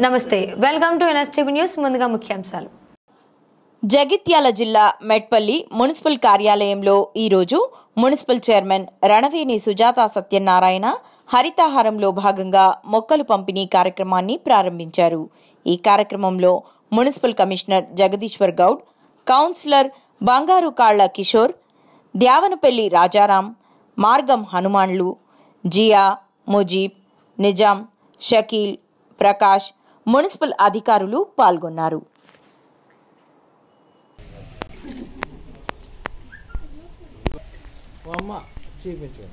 నమస్తే welcome to NSTV news ముందుగా ముఖ్యాంశాలు జగిత్యాల జిల్లా మెట్పల్లి మున్సిపల్ కార్యాలయంలో ఈరోజు మున్సిపల్ చైర్మన్ రణవేణి సుజాత సత్యనారాయణ హరితాహారంలో భాగంగా మొక్కలు పంపిణీ కార్యక్రమాన్ని ప్రారంభించారు ఈ కార్యక్రమంలో municipal commissioner Jagadishwar Goud councillor Bangaru Kalla Kishore Dyavanapalli Rajaram Margam Hanumanlu Zia Mujeeb Nizam Shakeel Prakash municipal అధికారులు పాల్గొన్నారు అమ్మ చూపించు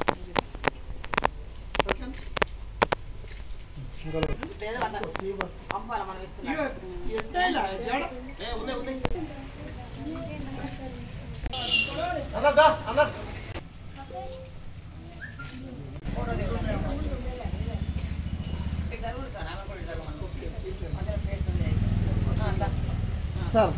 సార్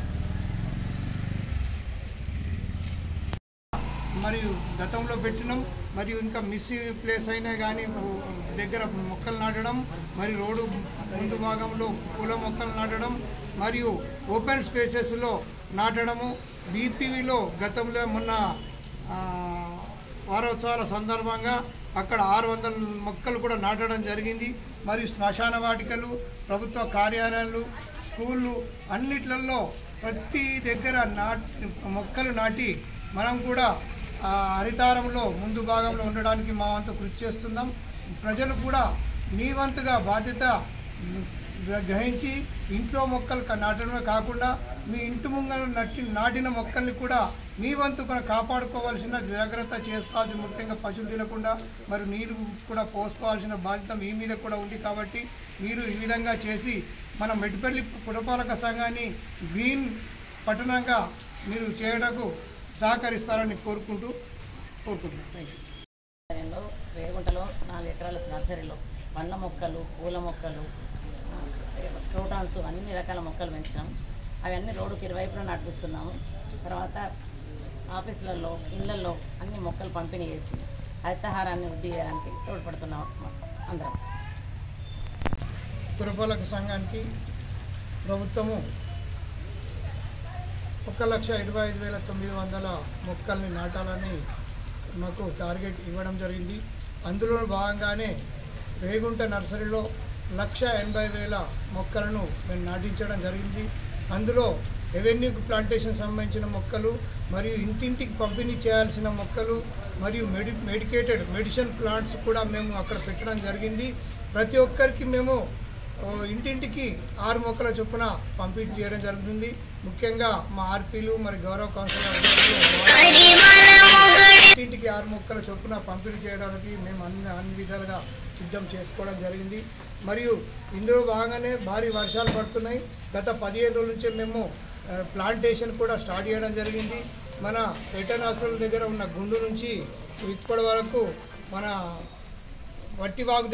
మరియు గతంలో పెట్టినాం మరియు ఇంకా మిస్ ప్లేస్ అయినా కానీ దగ్గర మొక్కలు నాటడం మరియు రోడ్డు ముందు భాగంలో పూల మొక్కలు నాటడం మరియు ఓపెన్ స్పేసెస్లో నాటడము బీపీవీలో గతంలో మొన్న ఆ, వారోత్సవాల సందర్భంగా అక్కడ ఆరు వందల మొక్కలు కూడా నాటడం జరిగింది మరియు శ్మశాన వాటికలు ప్రభుత్వ కార్యాలయాలు స్కూళ్ళు అన్నిట్లలో ప్రతి దగ్గర నాటి మొక్కలు నాటి మనం కూడా ఆ హరితారంలో ముందు భాగంలో ఉండడానికి మా వంతు కృషి చేస్తున్నాం ప్రజలు కూడా మీ వంతుగా బాధ్యత గ్ర- గ్రహించి ఇంట్లో మొక్కలు క- నాటడమే కాకుండా మీ ఇంటి ముంగల నట్టి నాటిన మొక్కల్ని కూడా మీ వంతు కూడా కాపాడుకోవాల్సిన జాగ్రత్త చేసుకోవాల్సిన ముఖ్యంగా పశువులు తినకుండా మరి నీరు కూడా పోసుకోవాల్సిన బాధ్యత మీ మీద కూడా ఉంది కాబట్టి మీరు ఈ విధంగా చేసి మన మెట్పల్లి పురపాలక సంఘాన్ని గ్రీన్ పట్టణంగా మీరు చేయడానికి సహకరిస్తారని కోరుకుంటూ కోరుకుంటున్నాను థ్యాంక్ యూ నర్సరీలో రేగుంటలో నాలుగు ఎకరాల నర్సరీలో పండ్ల మొక్కలు పూల మొక్కలు ఆ, క్రోటాన్స్ అన్ని రకాల మొక్కలు పెంచినాం అవన్నీ రోడ్డుకి ఇరువైపులా నడిపిస్తున్నాము తర్వాత ఆఫీసులలో ఇళ్లలో అన్ని మొక్కలు పంపిణీ చేసి హరితహారాన్ని వృద్ధి చేయడానికి తోడ్పడుతున్నాం అందరం పురపాలక సంఘానికి ప్రభుత్వము ఒక లక్ష ఇరవై ఐదు వేల తొమ్మిది వందల మొక్కల్ని నాటాలని మాకు టార్గెట్ ఇవ్వడం జరిగింది అందులో భాగంగానే రేగుంట నర్సరీలో లక్ష ఎనభై వేల మొక్కలను మేము నాటించడం జరిగింది అందులో రెవెన్యూ ప్లాంటేషన్ సంబంధించిన మొక్కలు మరియు ఇంటింటికి పంపిణీ చేయాల్సిన మొక్కలు మరియు మెడి మెడికేటెడ్ మెడిసిన్ ప్లాంట్స్ కూడా మేము అక్కడ పెట్టడం జరిగింది ప్రతి ఒక్కరికి మేము ఓ, ఇంటింటికి ఆరు మొక్కల చొప్పున పంపిణీ చేయడం జరుగుతుంది ముఖ్యంగా మా ఆర్పీలు మరి గౌరవ కౌన్సిలర్ ఇంటింటికి ఆరు మొక్కల చొప్పున పంపిణీ చేయడానికి మేము అన్ని అన్ని విధాలుగా సిద్ధం చేసుకోవడం జరిగింది మరియు ఇందులో భాగంగానే భారీ వర్షాలు పడుతున్నాయి గత పదిహేను రోజుల నుంచే మేము ఆ, ప్లాంటేషన్ కూడా స్టార్ట్ చేయడం జరిగింది మన రిటర్న్ హాస్పిటల్ దగ్గర ఉన్న గుండు నుంచి ఇప్పటి వరకు మన వట్టివాగు